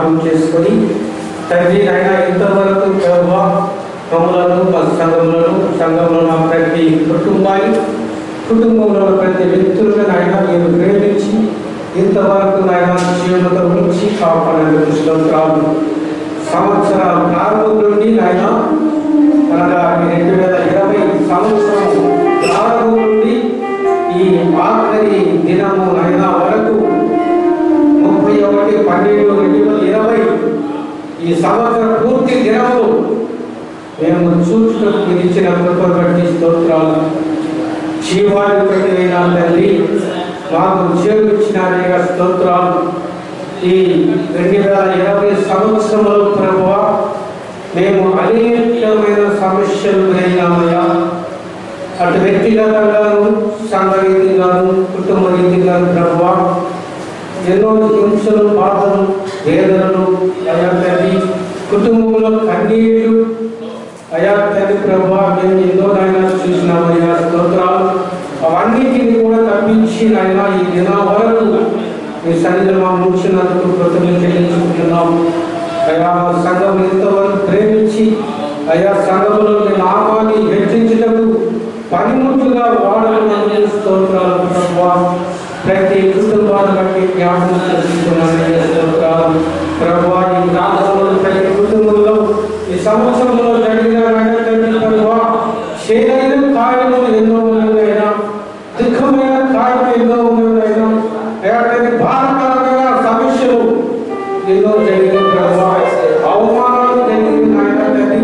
జ్ఞాపకం చేసుకొని తండ్రి నాయన ఇంతవరకు ప్రభావ మమ్మలను మా సంఘములను సంఘంలో ఉన్న ప్రతి కుటుంబాన్ని కుటుంబంలో ఉన్న ప్రతి వ్యక్తులను నాయన మీరు ప్రేమించి ఇంతవరకు నాయన జీవనతో ఉంచి కాపాడేందుకు స్తోత్రాలు సంవత్సరాల ప్రారంభం నుండి నాయన అనగా ఈ రెండు వేల ఇరవై సంవత్సరం ప్రారంభం నుండి ఈ ఆఖరి దినము అయిన వరకు ముప్పై ఒకటి పన్నెండు రెండు వేల ఇరవై ఈ సంవత్సరం పూర్తి దినము మేము చూసుకుని మీరు ఇచ్చిన కృపను బట్టి స్తోత్రాలు జీవాధిపతివైన తల్లి మాకు జీవించిన అనేక స్తోత్రాలు ఈ రెండు వేల ఇరవై సంవత్సరంలో ప్రభువ మేము అనేకమైన సమస్యలు గురైనామయ్యా అటు వ్యక్తిగతంగాను సంఘ రీతిగాను కుటుంబ రీతిగాను ప్రభువ ఎన్నో హింసలు బాధలు వేదనలు అయా తల్లి కుటుంబంలో కన్నీళ్లు అయా తల్లి ప్రభు మేము ఎన్నో నాయన చూసినామయ్యా స్తోత్రాలు అవన్నిటిని కూడా తప్పించి నాయన ఈ దిన వరకు మీ సన్నిధిలో మా ముంచినందుకు కృతజ్ఞతలు చెల్లించుకుంటున్నాం అయా సంఘం ఎంతవరకు ప్రేమించి అయా సంఘంలో మీ నామాన్ని హెచ్చించుటకు పనిముట్టుగా వాడకున్నందుకు స్తోత్రాలు ప్రభువా ప్రతి కుటుంబాన్ని బట్టి జ్ఞాపకం చేసుకుంటున్నాను స్తోత్రాలు ప్రభువా ఈ ప్రాంతంలో ప్రతి కుటుంబంలో ఈ సంవత్సరంలో జరిగిన రంగతండ్రి ప్రభువా చేదైన కార్యములు ఎన్నో ఉన్నాయైనా దుఃఖమైన కార్యం ఎన్నో ఉన్నాయైనా లేకపోతే బాధకరమైన సమస్యలు ఎన్నో జరిగిన ప్రభువా అవమానాలు జరిగిన నాయన తండ్రి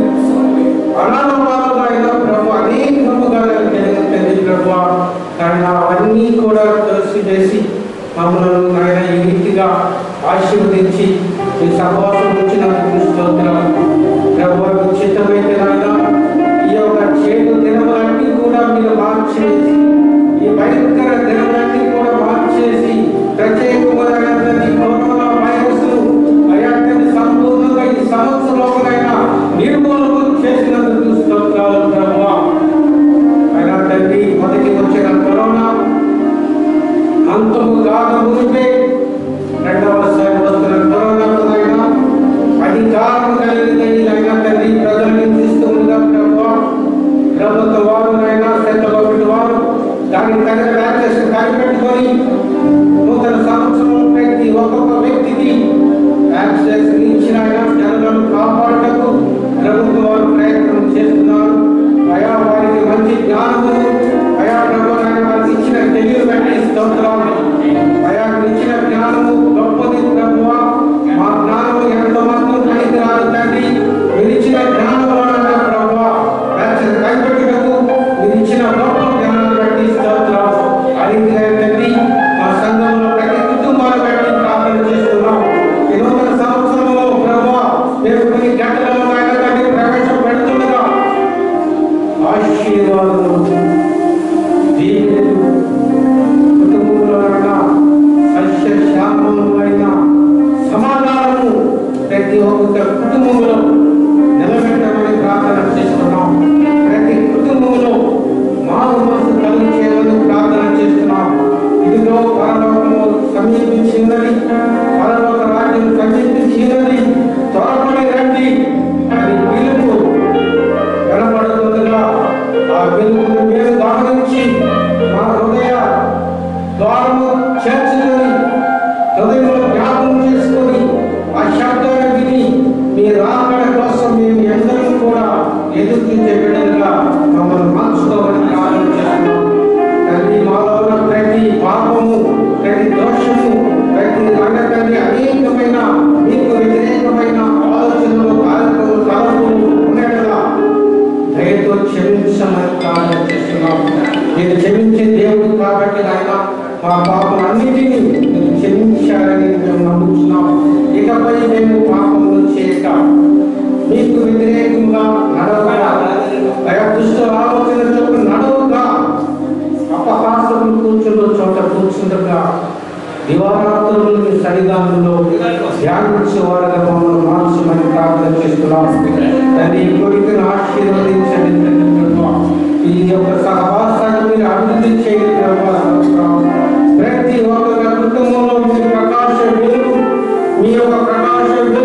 అనాథమానమైన ప్రభు అనేకముగా జరిగిన తండ్రి ప్రభు ఆయన అవన్నీ కూడా కలిసి చేసి మమ్మల్ని నాయన ఈ రీతిగా ఆశీర్వదించి మీ సహవాసం వచ్చినందుకు స్తోత్రాలు ప్రభు మీ చిత్తమైతే నాయన ఈ యొక్క చేదు దినములన్నీ కూడా మీరు మార్చేసి ఈ భయంకర దినములన్నీ కూడా మార్చేసి ప్రత్యేకమైన కరోనా వైరస్ అయాన్ని సంపూర్ణంగా ఈ సంవత్సరంలోనైనా నిర్మూలన చేసినందుకు స్తోత్రాలు ప్రభువా అయినా తండ్రి మొదటి వచ్చిన కరోనా అంతము కాక మునిపే రెండవసారి వస్తున్న కరోనాకునైనా అధికారం కలిగినది అయినా తండ్రి ప్రజల్ని తీసుకుందా ప్రభువా ప్రభుత్వ వారునైనా సెంట్రల్ వారు దానికి తగిన వ్యాఖ్యస్ కనిపెట్టుకొని నూతన సంవత్సరం ప్రతి ఒక్కొక్క వ్యక్తికి యాక్సెస్ ఇచ్చిన ఆయన జనులను కాపాడటకు ప్రభుత్వం వారు ప్రయత్నం చేస్తున్నారు అయా వారికి మంచి జ్ఞానము అయా ప్రభు నాయన వారికి ఇచ్చిన తెలివి బట్టి స్తోత్రాలు అయా ఇచ్చిన జ్ఞానము గొప్పది ప్రభువా మా జ్ఞానము ఎంత మాత్రం పనికి రాదు తండ్రి మీరు ఇచ్చిన జ్ఞానం వలన ప్రభువా వ్యాక్సిన్ కనిపెట్టుటకు మీరు ఇచ్చిన గొప్ప జ్ఞానాన్ని బట్టి స్తోత్రాలు అడిగిన తండ్రి మా సంఘంలో ప్రతి కుటుంబాన్ని బట్టి ప్రార్థన చేస్తున్నాం ఈ నూతన సంవత్సరంలో ప్రభువా మేము కొన్ని గంటలలో నాయన తండ్రి ప్రవేశపెడుతుండగా ఆశీర్వాదము దీవెనలు కుటుంబంలో అయినా సస్య శ్యామమైన సమాధానము ప్రతి ఒక్క కుటుంబంలో నిలబెట్టమని ప్రార్థన చేస్తున్నాం ప్రతి కుటుంబంలో మారు మనసు కలిగించేందుకు ప్రార్థన చేస్తున్నాం ఇదిగో పరలోకము సమీపించినది పరలోక రాజ్యం సమీపించినది త్వరపడి రండి అని పిలుపు కనపడుతుండగా ఆ వెలుగును మేము గమనించి మా హృదయ ద్వారము చేర్చుకొని హృదయంలో జ్ఞాపకం చేసుకొని ఆ శబ్దాన్ని విని మీ రాకడ కోసం మేము ఎందరం కూడా ఎదురు చూసే బిడ్డలుగా మమ్మల్ని మార్చుకోవాలని ప్రార్థన చేస్తున్నాం తల్లి మాలో ఉన్న ప్రతి పాపము ప్రతి దోషము ప్రతి రంగతండ్రి అనేకమైన మీకు వ్యతిరేకమైన ఆలోచనలు కార్యక్రమాలు తలపులు ఉండేలా దయతో క్షమించమని ప్రార్థన చేస్తున్నాం మీరు క్షమించే దేవుడు కాబట్టి నాయన మా పాపలన్నిటినీ మీరు క్షమించారని మేము నమ్ముతున్నాం ఇకపై మేము పాపములు చేయక మీకు వ్యతిరేకంగా నడవక అయా దుష్ట ఆలోచన చొప్పున నడవక అపహాసములు కూర్చున్న చోట కూర్చుండగా దివారాత్రులు మీ సన్నిధానంలో ధ్యానించే వారుగా మమ్మల్ని మార్చమని ప్రార్థన చేస్తున్నాం తండ్రి ఈ కోరికను ఆశీర్వదించండి తండ్రి ప్రభువా. ఈ యొక్క సహవాసాన్ని మీరు అభివృద్ధి చేయండి ప్రభువా, స్తోత్రం. ప్రతి ఒక్క కుటుంబంలో మీ ప్రకాశ వెలుగు మీ యొక్క ప్రకాశ వెలుగు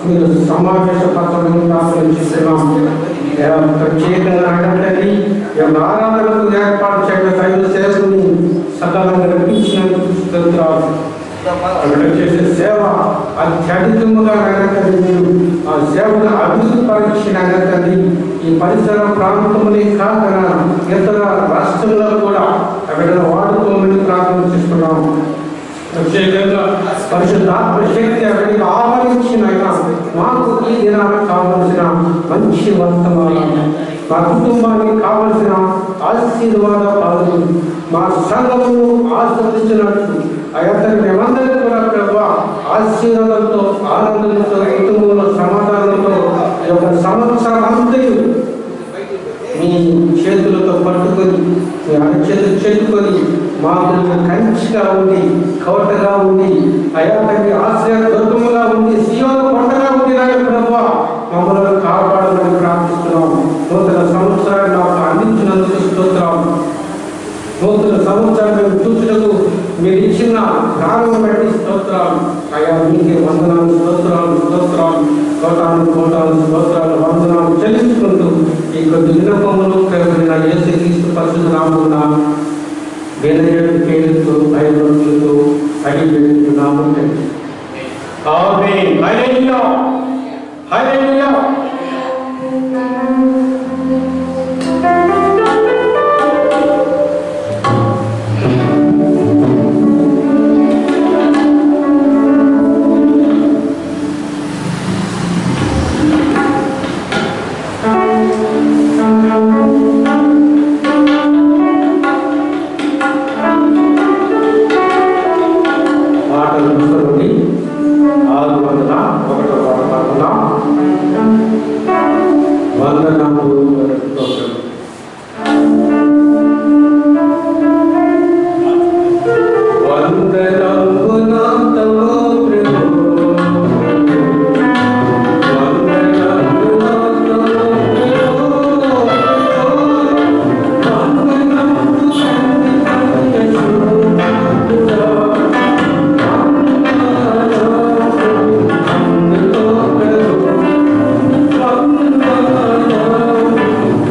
మీరు సమావేశపరచమని ప్రార్థన చేస్తున్నాం దేవా, ప్రత్యేకంగా అడగండి ఈ యొక్క ఆరాధనకు ఏర్పాటు చేయడం దైవ సేవకుని సకాలంగా నడిపించినందుకు స్తోత్రాలు అక్కడ చేసే సేవ అత్యధికముగా నగతండి మీరు ఆ సేవను అభివృద్ధి పరీక్షణ నగతండి ఈ పరిసర ప్రాంతంలో కాక ఇతర రాష్ట్రంలో కూడా అక్కడ వాడుకోమని ప్రార్థన చేస్తున్నాం ప్రత్యేకంగా పరిశుద్ధాత్మ శక్తి అక్కడికి ఆవరించిన ఆయన మాకు ఈ దినానికి కావలసిన మంచి వర్తమానం మా కుటుంబానికి కావలసిన ఆశీర్వాద పాలు మా సంఘమును ఆస్వాదించినట్లు అతని మేమందరం కూడా ప్రభు ఆశీర్వాదంతో ఆనందంతో కుటుంబంలో సమాధానంతో ఈ యొక్క సంవత్సరం అంతయు మీ చేతులతో పట్టుకొని మీ అరచేతులు చేతుకొని మాకు కంచిగా ఉండి కవటగా ఉండి అయా తండ్రి ఆశ్రయ దుర్గముగా ఉండి సీయోను కొండగా ఉండి నాయన ప్రభు మమ్మల్ని కాపాడమని ప్రార్థిస్తున్నాం నూతన సంవత్సరాన్ని నాకు అందించినందుకు స్తోత్రం నూతన సంవత్సరాన్ని మేము చూసినకు మీరు ఇచ్చిన ప్రాణం బట్టి స్తోత్రాలు అయా మీకే వందనాలు స్తోత్రాలు స్తోత్రాలు కోటాను కోటాను స్తోత్రాలు వందనాలు చెల్లించుకుంటూ ఈ కొద్ది వినపములు కలిగిన యేసు క్రీస్తు పరిశుద్ధ నామమున వేదనేడు పేరుతో భయభక్తులతో అడిగి పెట్టుకున్నాము ఆమేన్ హల్లెలూయా హల్లెలూయా పాటలు పుస్తకండి ఆరు వందల ఒకటో పాట వందనములు స్తోత్రం. వందనములంతము ప్రభు. వందనములంతము ప్రభు. వందనములు వందనములు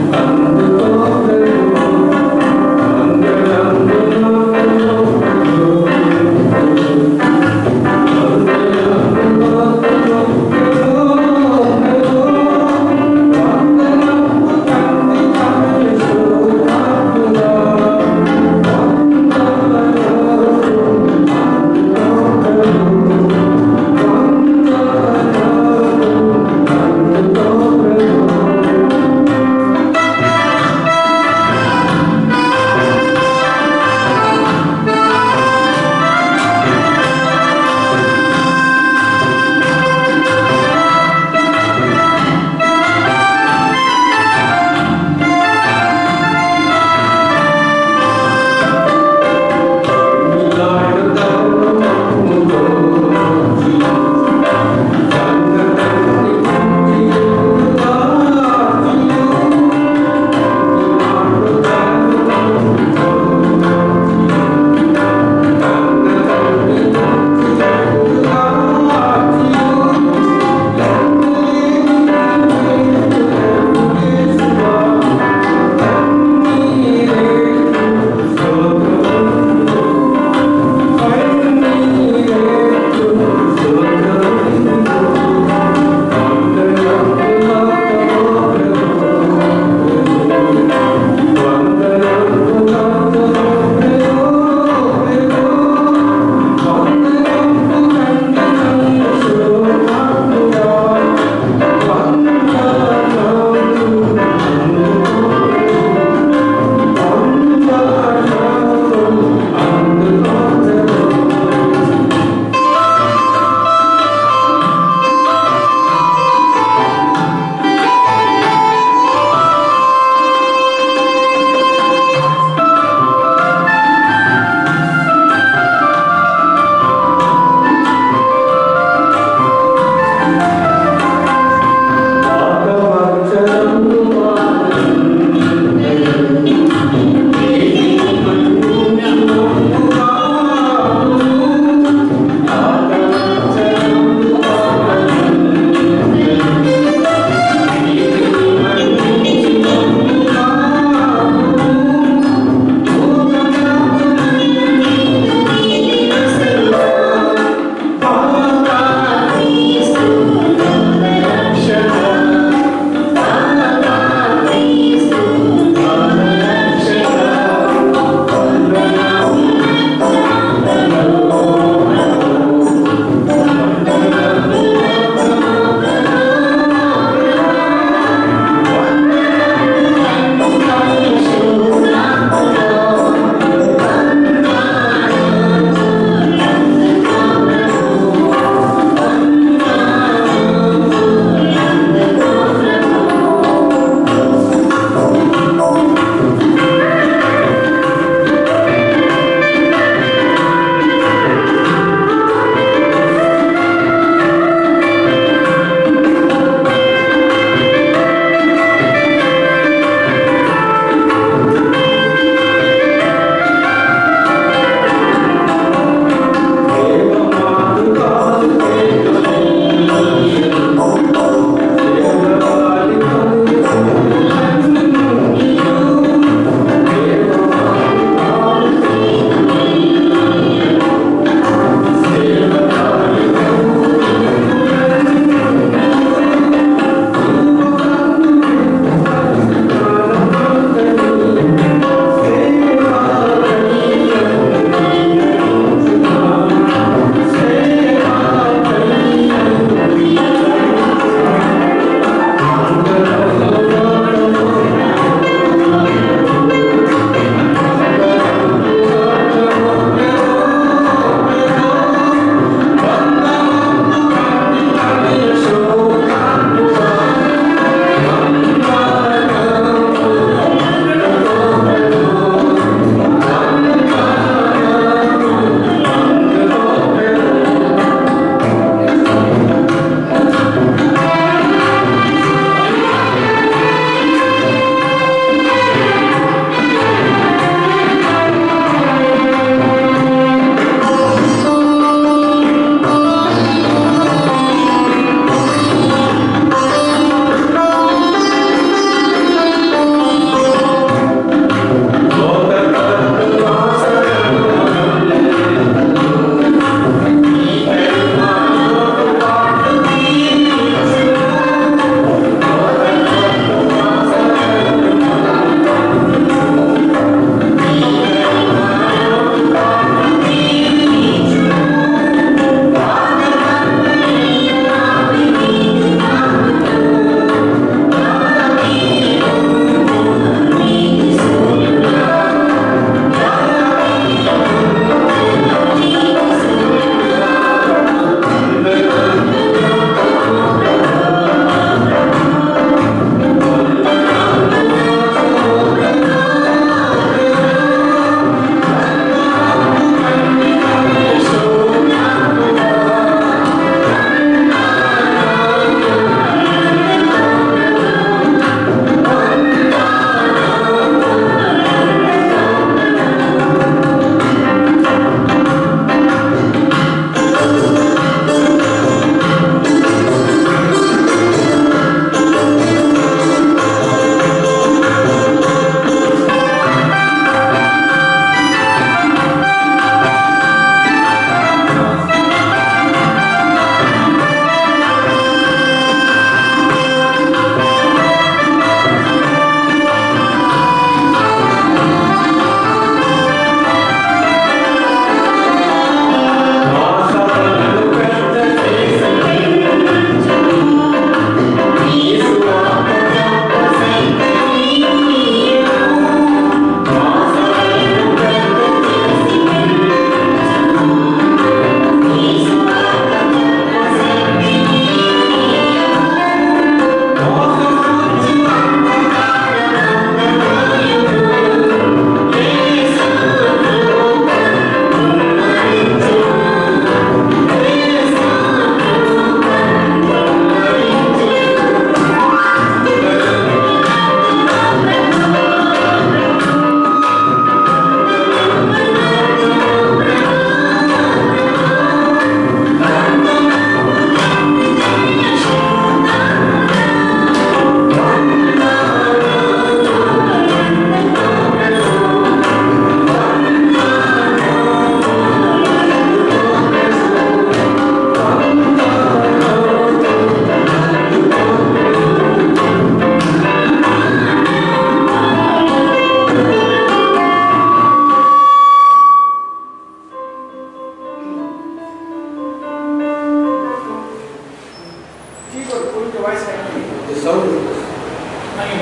వాయిస్ కరెక్ట్ The sound. అది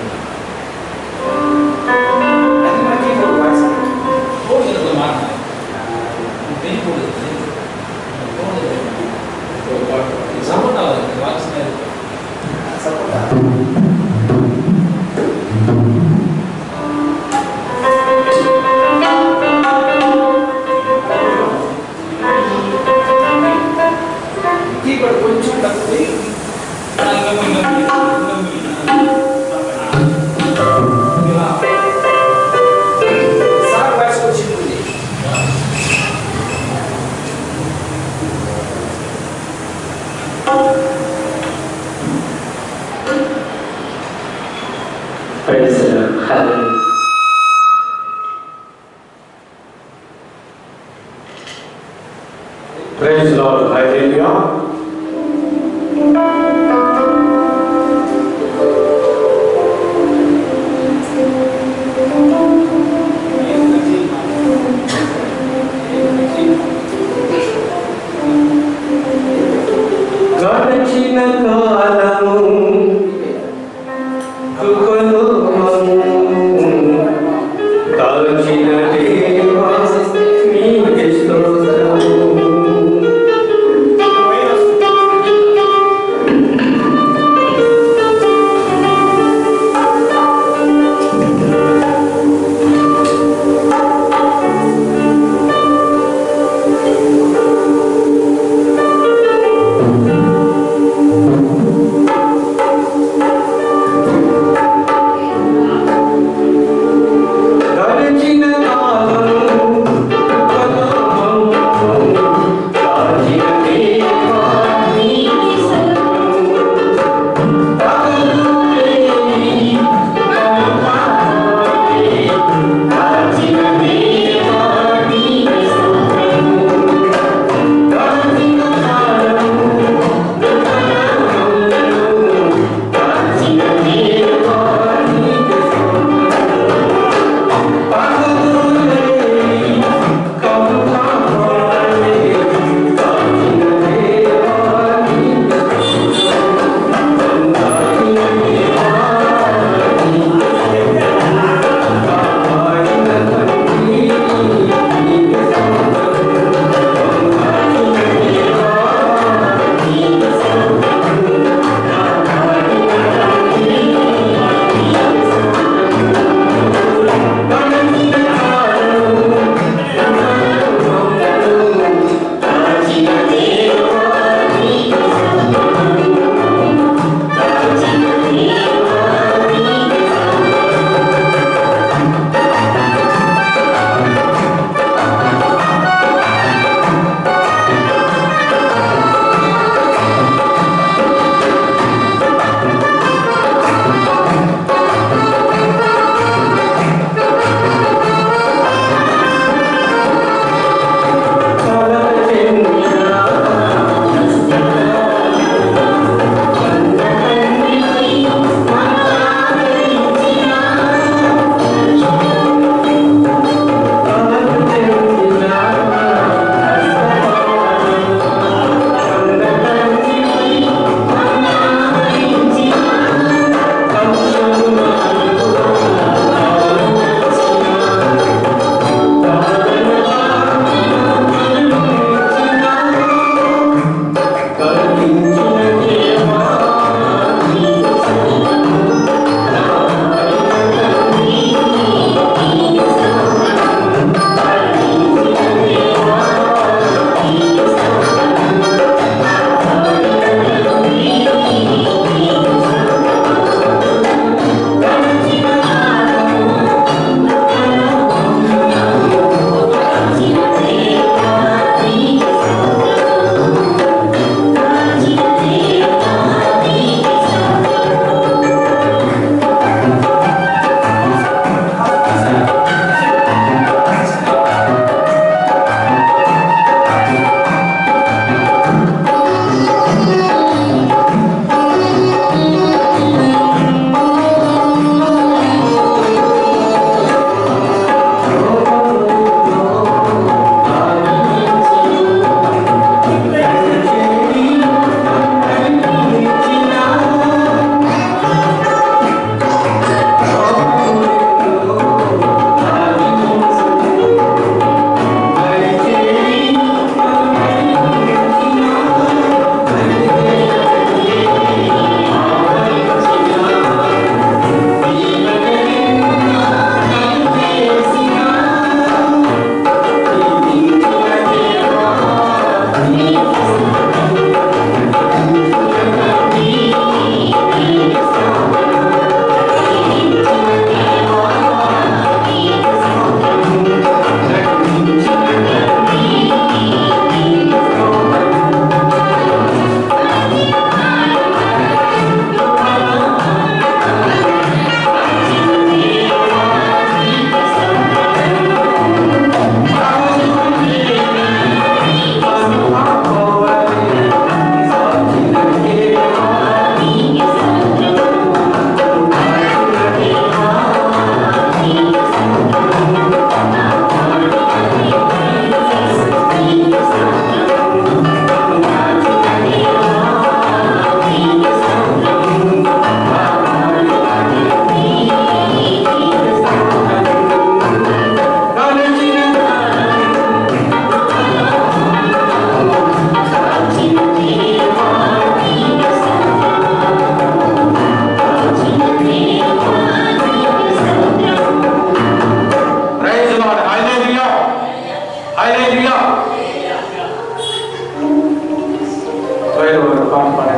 మన కీబోర్డ్ వాయిస్ సపోర్ట్ కీబోర్డ్ కొంచెం తక్కువ సార్ వాయిస్ వచ్చింది Praise the Lord. Hallelujah. Praise the Lord. Hallelujah. గడచిన కాలము కృపలోకము తలచిన దేవా నీకే స్తోత్రము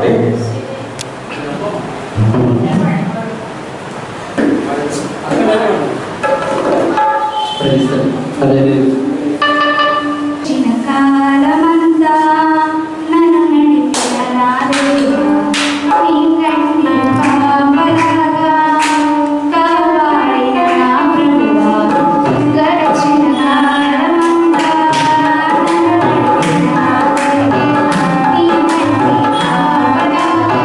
ఓకే ప్రైజ్ అదే చిరకాలమంతా నన్ను నడిపిన నా దేవా, నీ కంటి పాపలాగా కాపాడిన నా ప్రభువా, గడిచిన కాలమంతా నన్ను నడిపిన నా దేవా, నీ కంటి పాపలాగా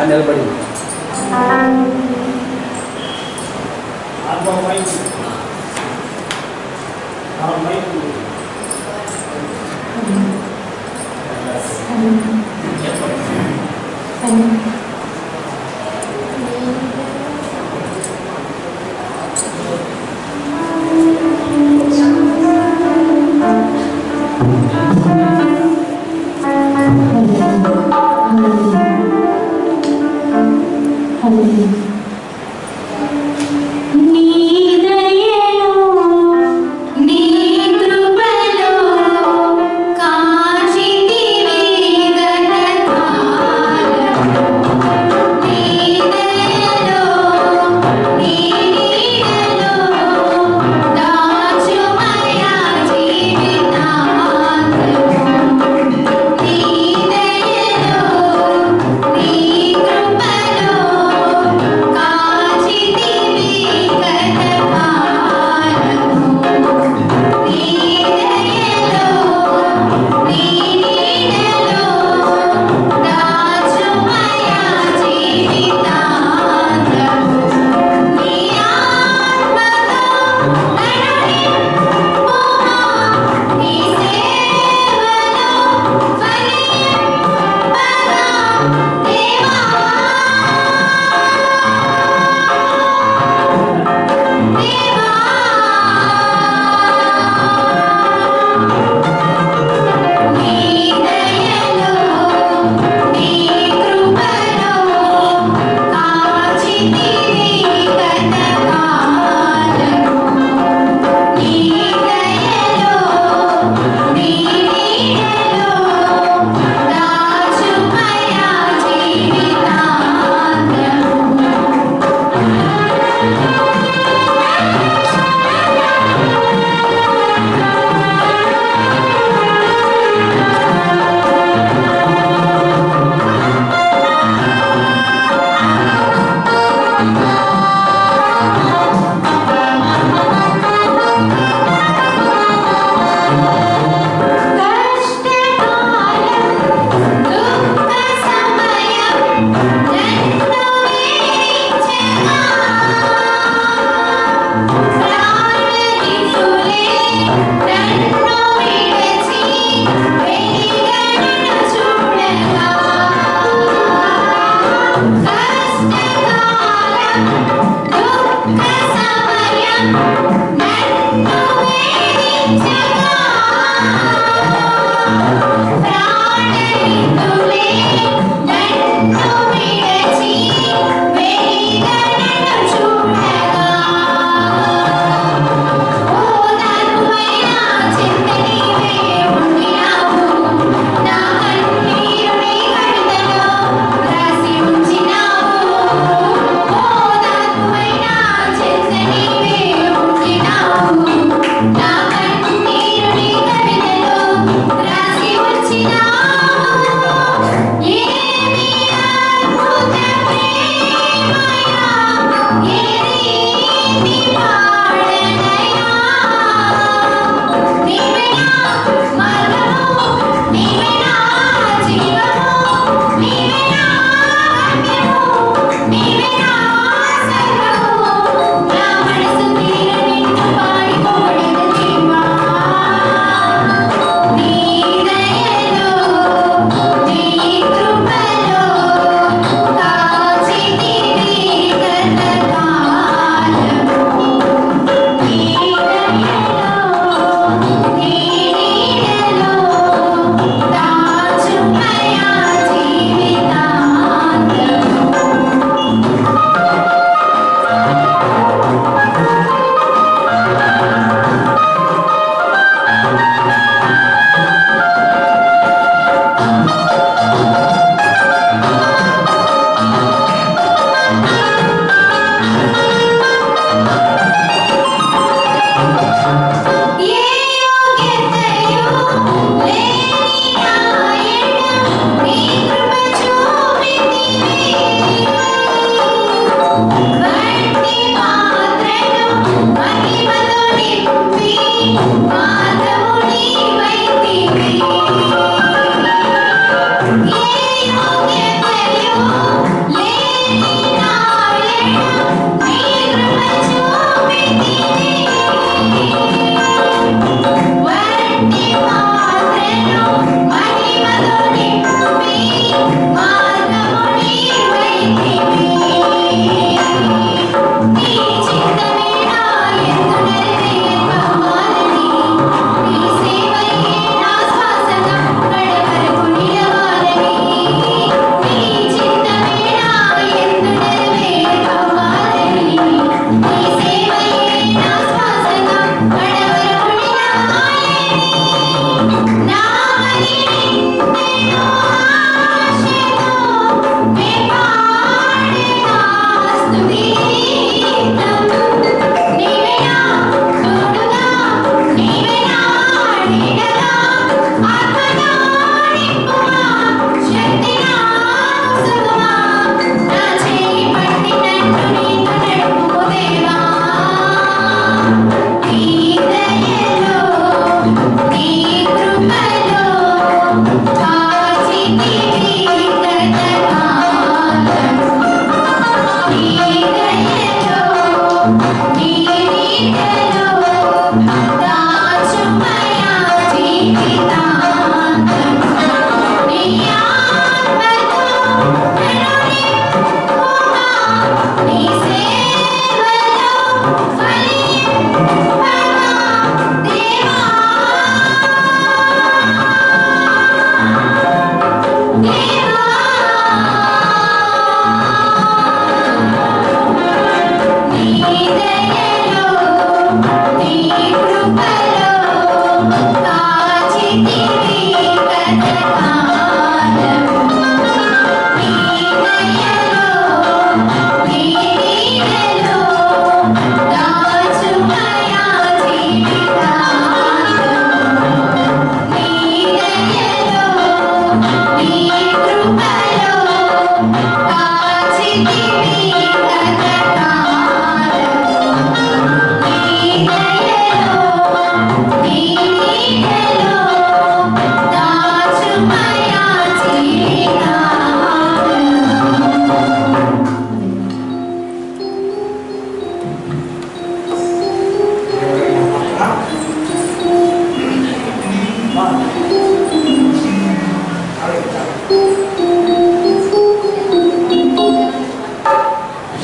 నిలబడి నీ దయలో నీ కృపలో కాచితివి గతకాలం నీ దయలో నీ నీడలో దాచుమయా జీవితాంతము నీ దయలో నీ కృపలో కాచితివి గతకాలము నీ దయలో నీ నీడలో దాచుమయా జీవితాంతము నీ ఆత్మతో నడిపింపుమా నీ సేవలో ఫలింపగా దేవా నీ దయలో నీ కృపలో కాచితివి గతకాలము నీ దయలో నీ నీడలో దాచుమయా జీవితాంతము కష్టకాలం దుఃఖ సమయం నన్ను వీక్షగా ప్రాణనిసులే నన్ను విడచి వెలిగడను చూడగా కష్టకాలం దుఃఖ సమయం నన్ను వీక్షగా ప్రాణనితులే నన్ను విడచి వెలిగడను చూడగా ఓదార్పుమైన చింతనీవే ఉండినావు నా కన్నీరుని కవితలో రాసి ఉంచినావు ఓదార్పుమైన చింతనీవే ఉండినావు నా కన్నీరుని కవితలో రాసి ఉంచినావు ఏమి అద్భుత ప్రేమయా ఏ రీతి పాడనయా నీవేనా మార్గము నీవేనా జీవము నీవేనా భాగ్యము నీవేనా సర్వము నా మనసు తీర నిన్ను పాడుకోడెను దేవా నీ దయలో నీ కృపలో కాచితివి గతకాలము నీ దయలో నీ నీడలో దాచుమయా జీవితాంతము ఏ యోగ్యతయు లేని నాయన నీ కృప చూపితివి వట్టి మాత్రను మహిమతో నింపి మార్గము నీవైతివి ఏ యోగ్యతయు లేని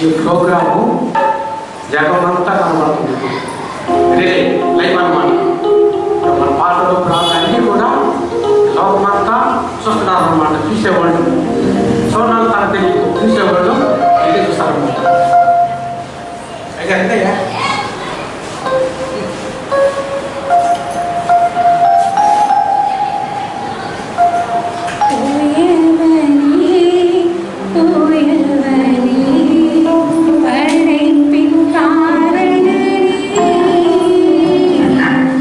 ఈ ప్రోగ్రాము జగమంతా కనబడుతుంది రిలే లైవ్ అన్నమాట ఇప్పుడు మన పాటలు ప్రాంతాన్ని కూడా లోకమంతా చూస్తున్నారు అన్నమాట చూసేవాళ్ళు చూడాలి తన తెలియదు చూసేవాళ్ళు ఇది చూస్తారన్నమాట అయితే అంతేగా படைப்பின் காரணனே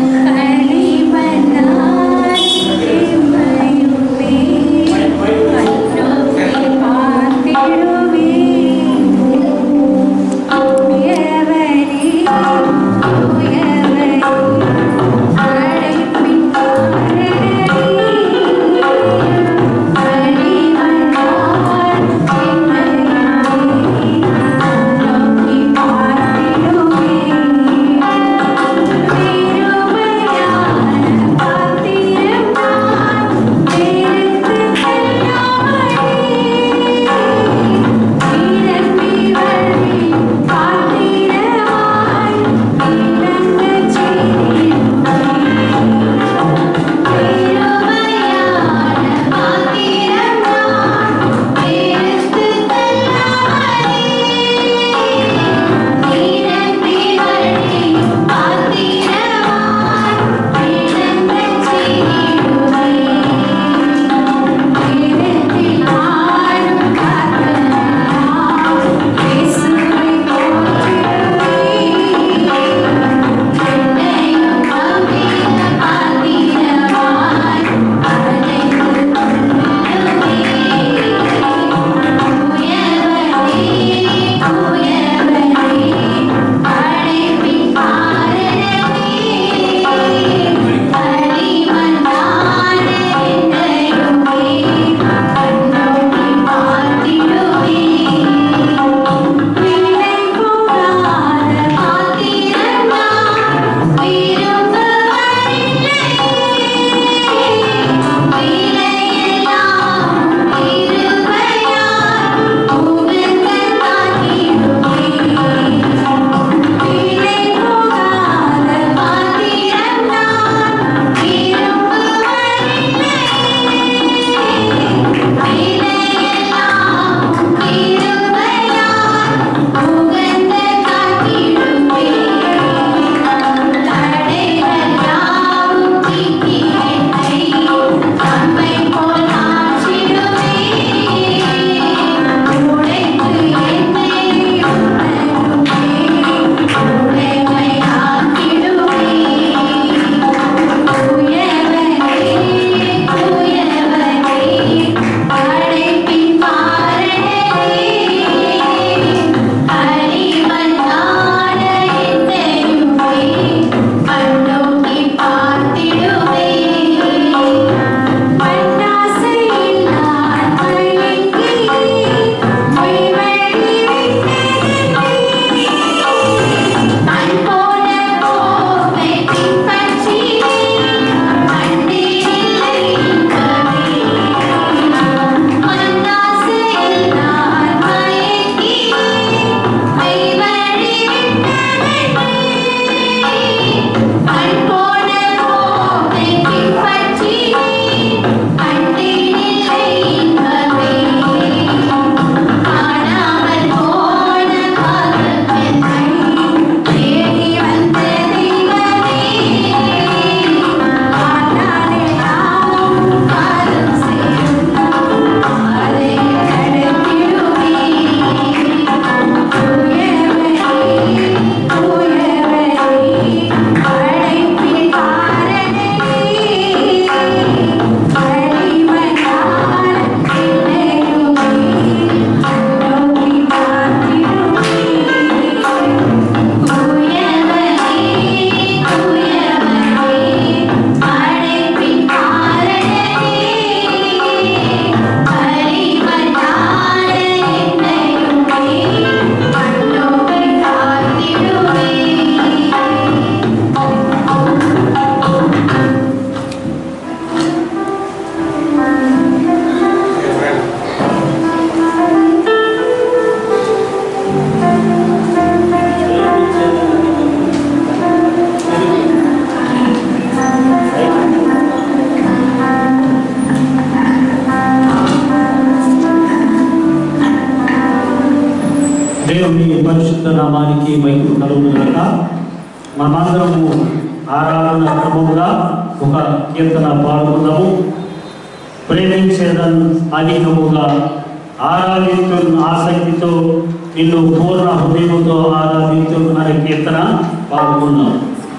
నామానికి మైకు కలుగునుగాక మనమందరము ఆరాధన క్రమముగా ఒక కీర్తన పాడుకుందాము ప్రేమించేదన్ అధికముగా ఆరాధించు ఆసక్తితో నిన్ను పూర్ణ హృదయముతో ఆరాధించు అనే కీర్తన పాడుకున్నాం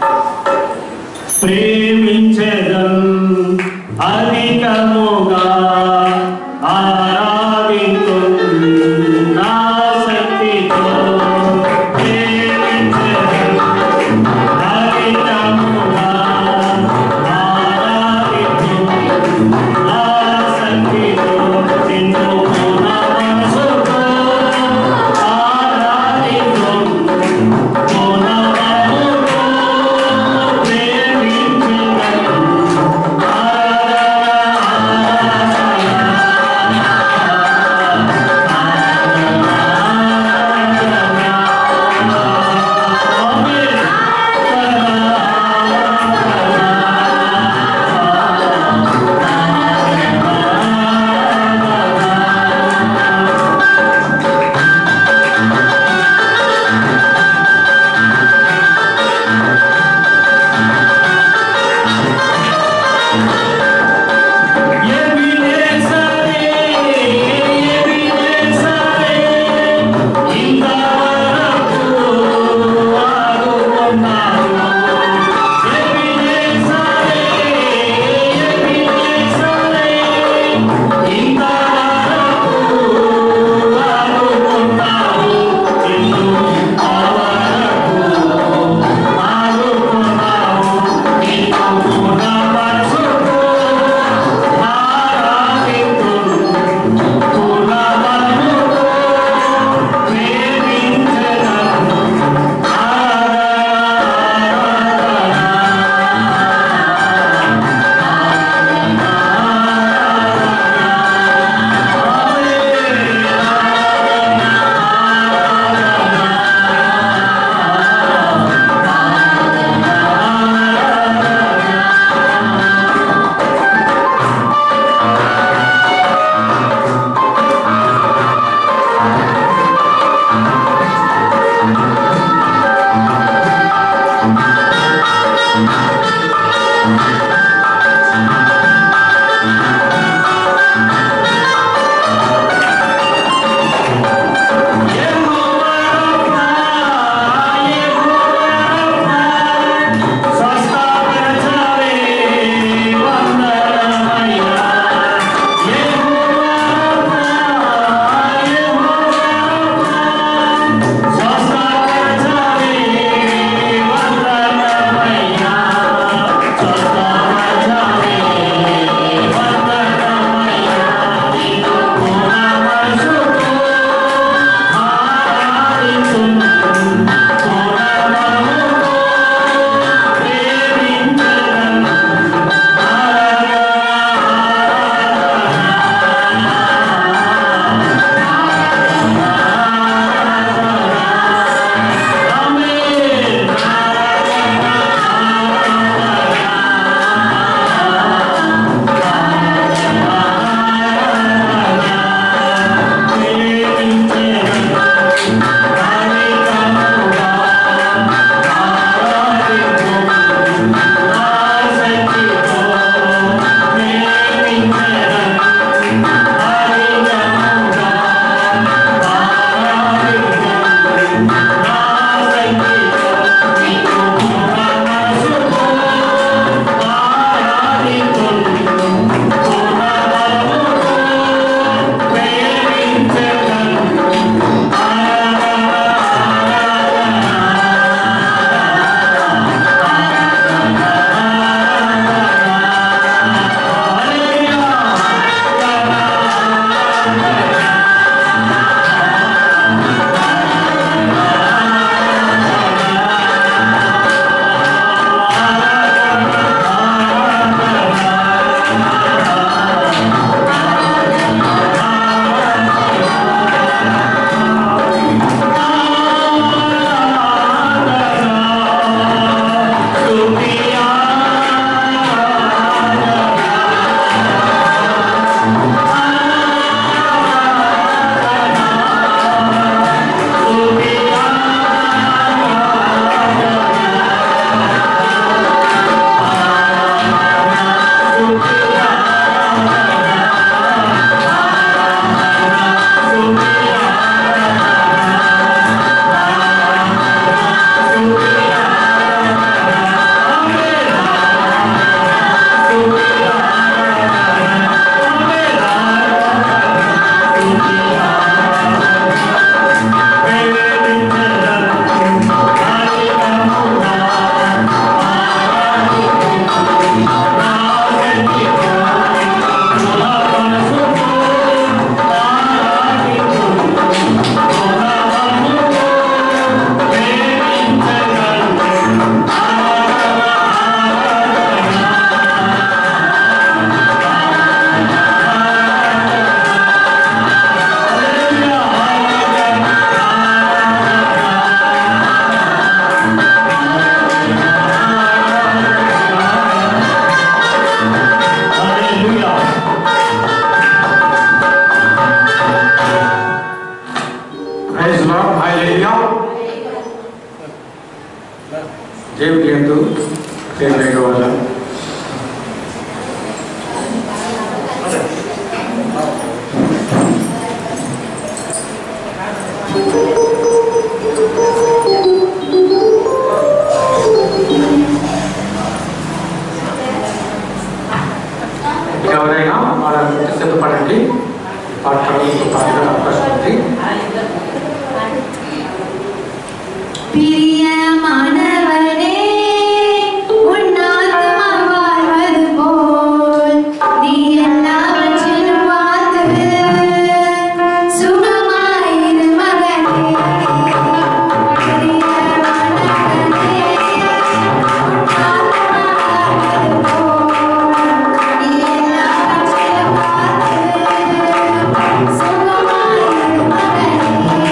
ప్రేమించేదన్ అధికముగా ఆరాధించు ఆసక్తితో ప్రేమించేదన్ అధికముగా ఆరాధించు స్వస్థపరచవే వందనమయ్యా ఎవరైనా వాళ్ళ సిద్ధపడండి పాఠశాలకు పాఠశాల అవకాశం ఉంది பிரியமானவனே உன்னாத்மா வாழ்வது போல் நீ எல்லாவற்றிலும் வாழ்ந்து சுகமாயிரு மகனே பிரியமானவனே உன்னாத்மா வாழ்வது போல் நீ எல்லாவற்றிலும் வாழ்ந்து சுகமாயிரு மகனே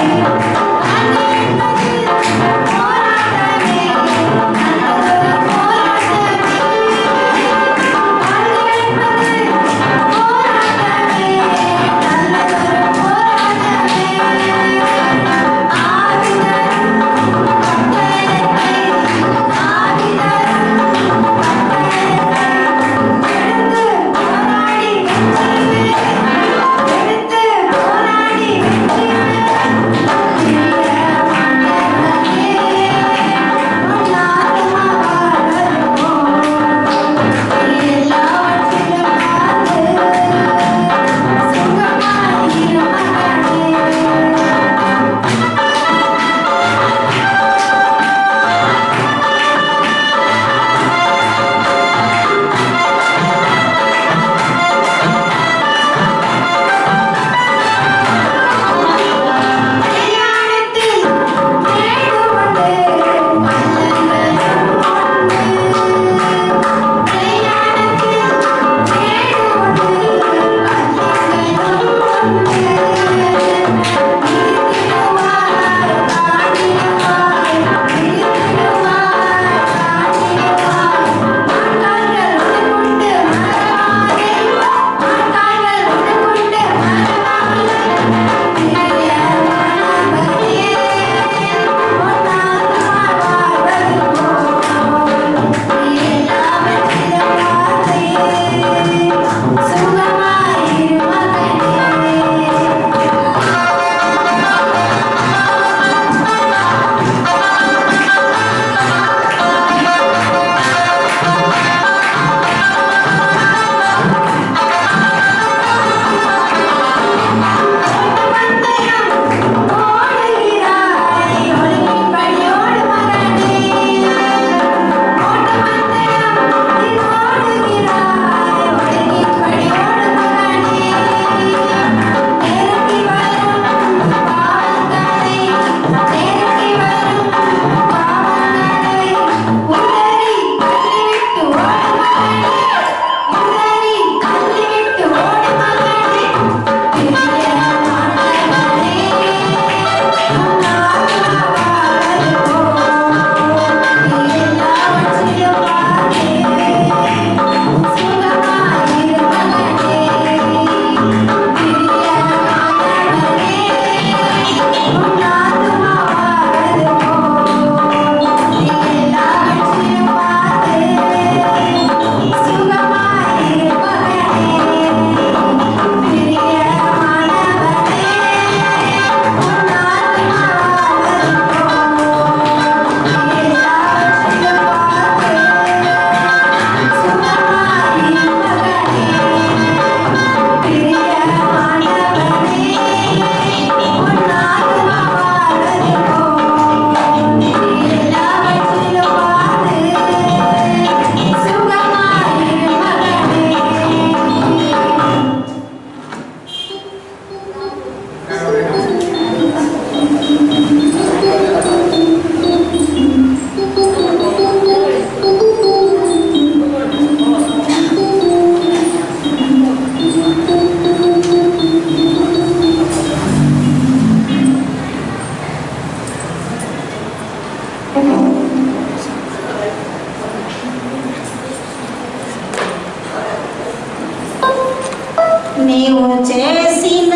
నీవు చేసిన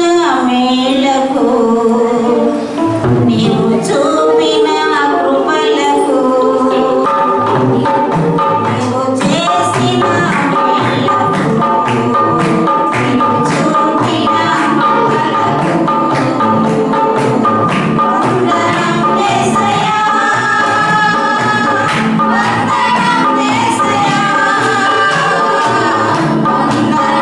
మేలకు నీవు చూపిన కృపలకు నీవు చేసిన మేలకు నీవు చూపిన కృపలకు వందనం యేసయ్యా వందనం యేసయ్యా వందనం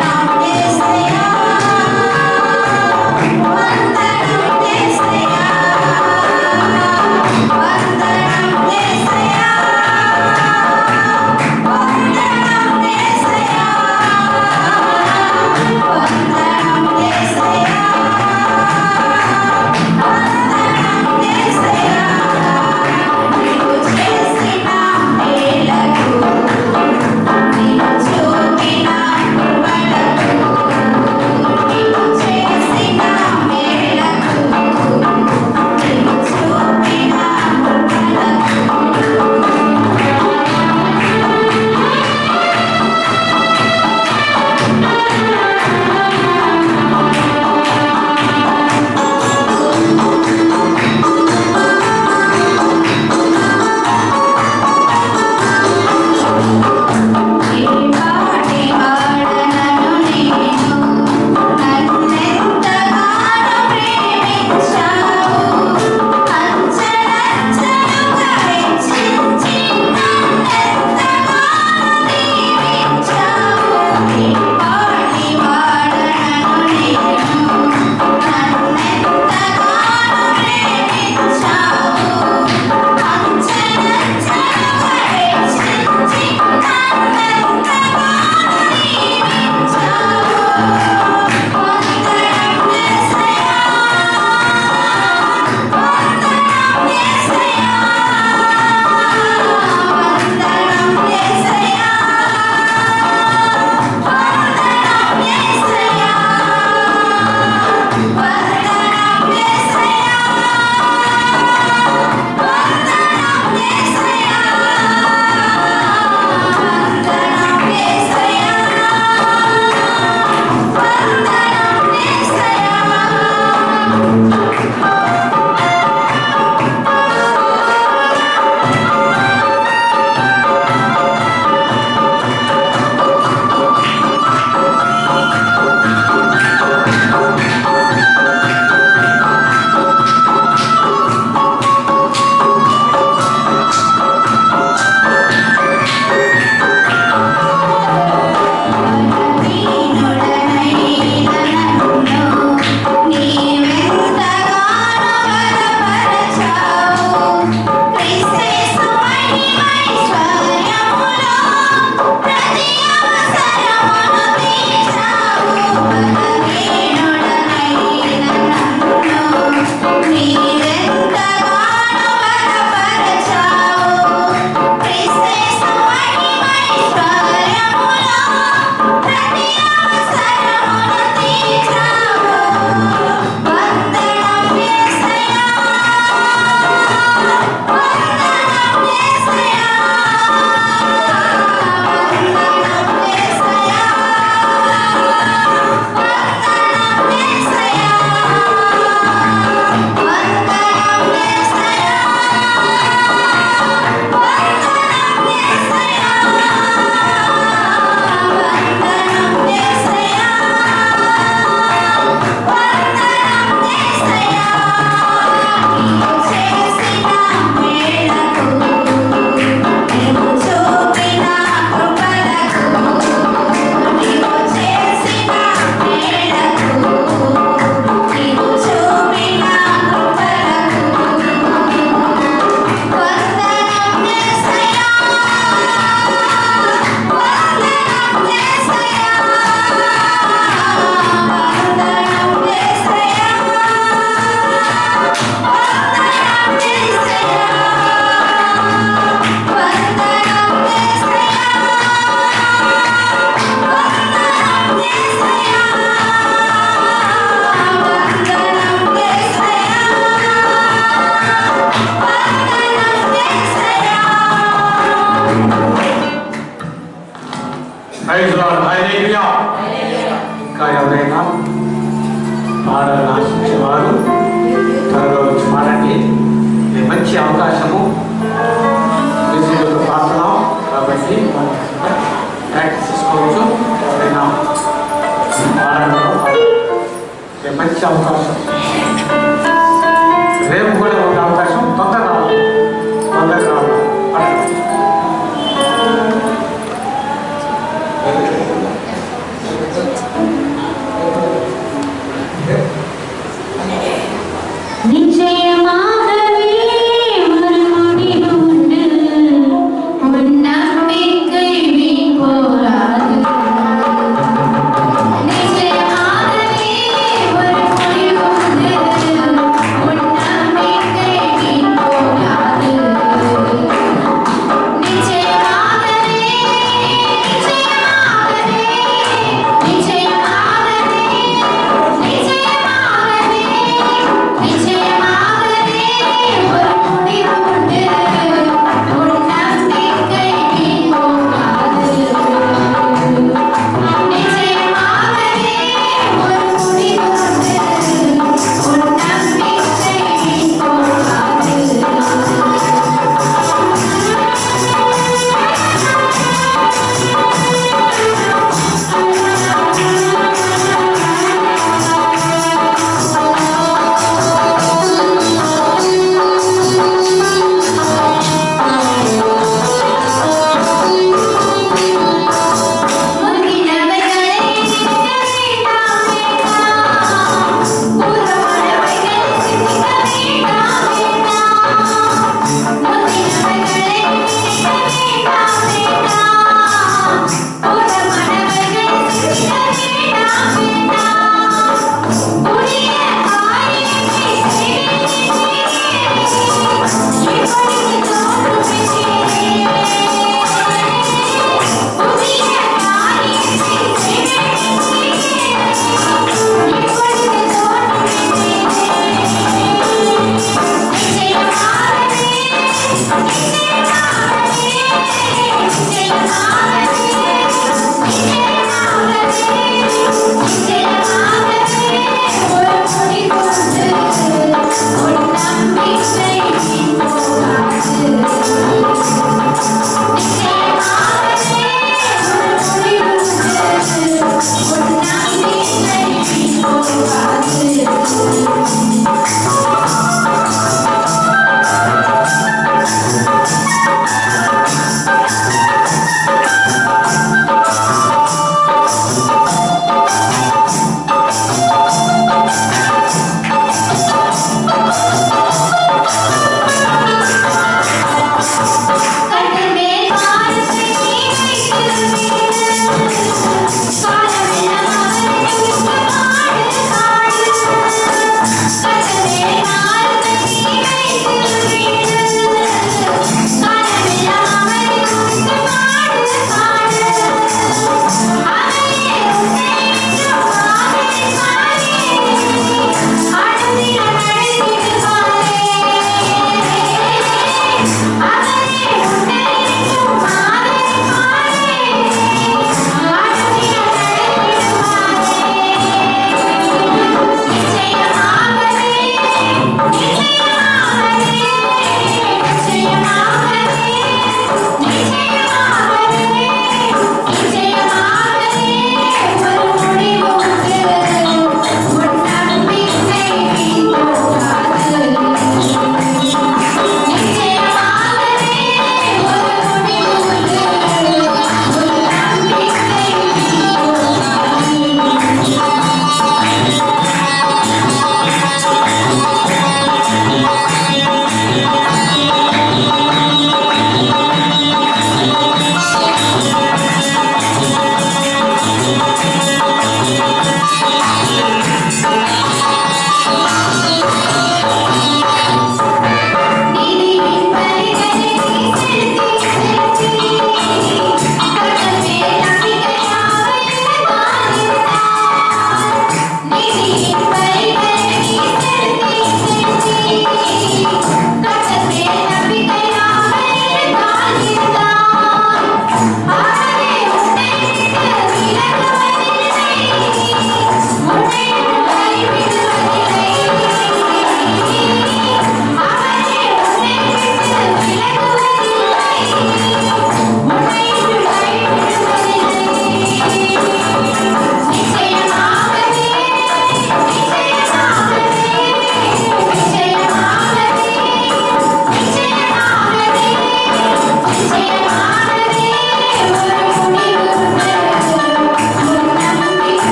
ప్రైజ్ లార్డ్ హల్లెలూయా ఇంకా ఎవరైనా పాడాలని ఆశించేవారు త్వరగా వచ్చి పాడండి ఇది మంచి అవకాశము బిజీలో పాడుతున్నాం కాబట్టి ప్రాక్టీస్ చేసుకోవచ్చు ఎవరైనా పాడంలో ఇది మంచి అవకాశం రేపు కూడా ఒక అవకాశం తొందరగా రావాలి తొందరగా రావాలి పాడండి. நிச்சயமாகவே ஒரு முடிவு உண்டு உன் நம்பிக்கை வீண் போராது நிச்சயமாகவே ஒரு முடிவு உண்டு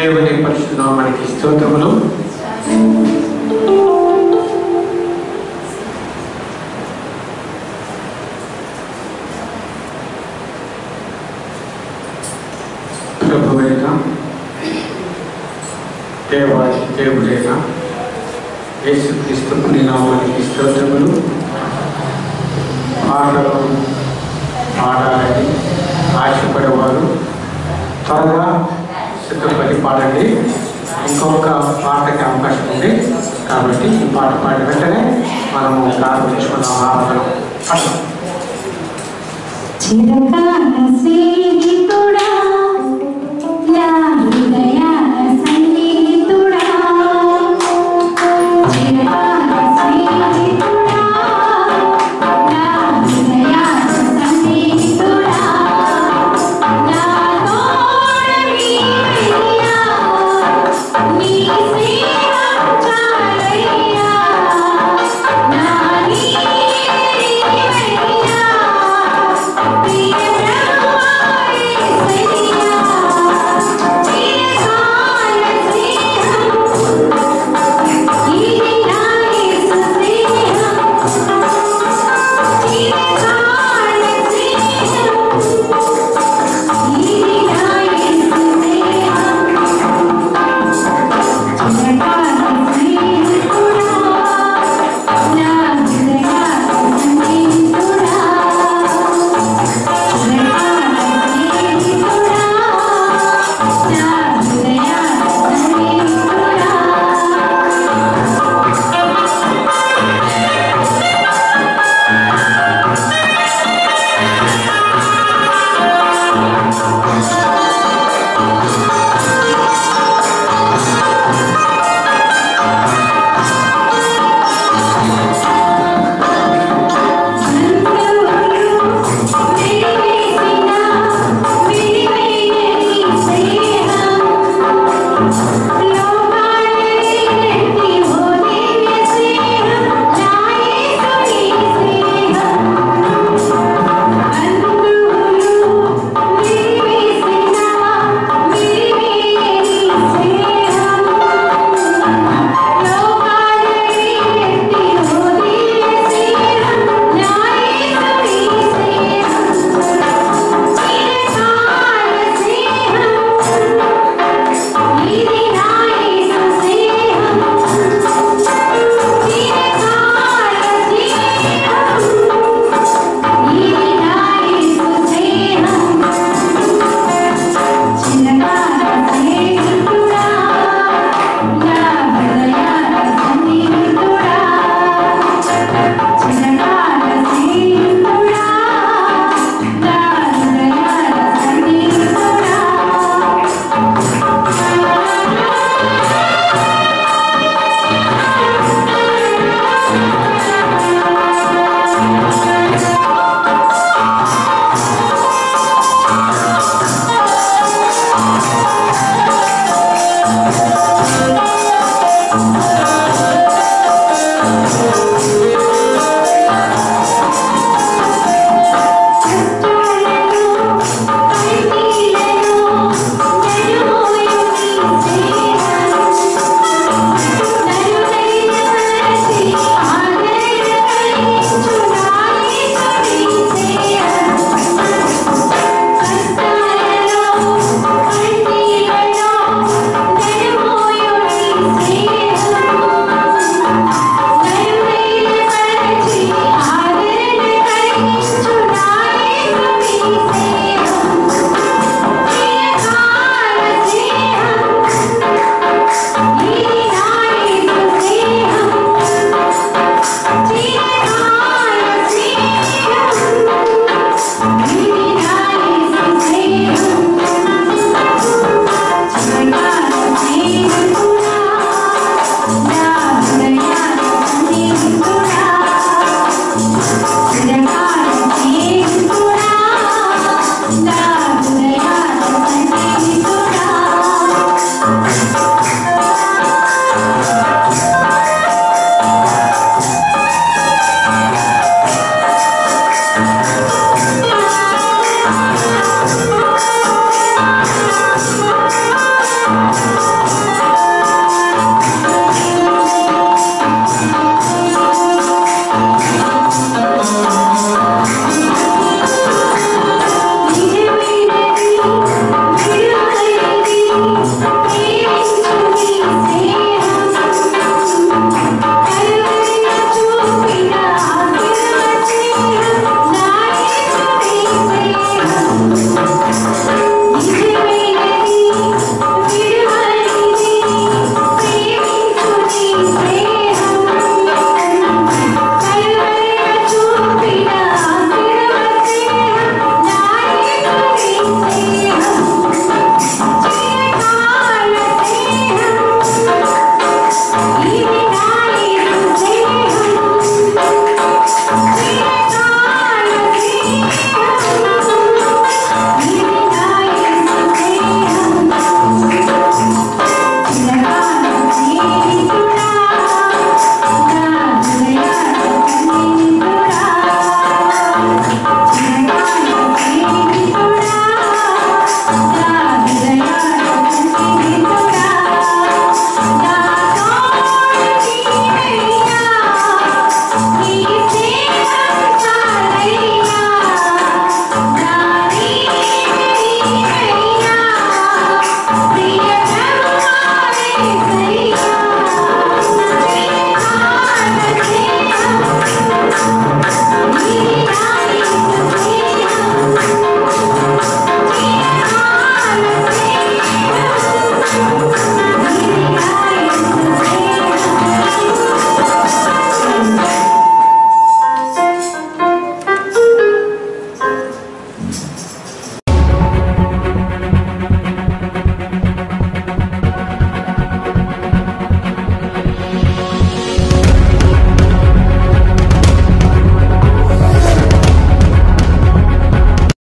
దేవుని పరిశుద్ధ మనకి స్తోత్రములు ప్రభువైన దేవాది దేవుడైన యేసుక్రీస్తు నీ నామానికి స్తోత్రములు పాటలు పాడాలని ఆశపడేవారు త్వరగా సిద్ధపడి పాడండి ఇంకొక పాటకి అవకాశం ఉంది కాబట్టి ఈ పాట పాడిన వెంటనే మనము ప్రారంభించుకున్నాం ఆరాధన పాడదాం. చిరకాల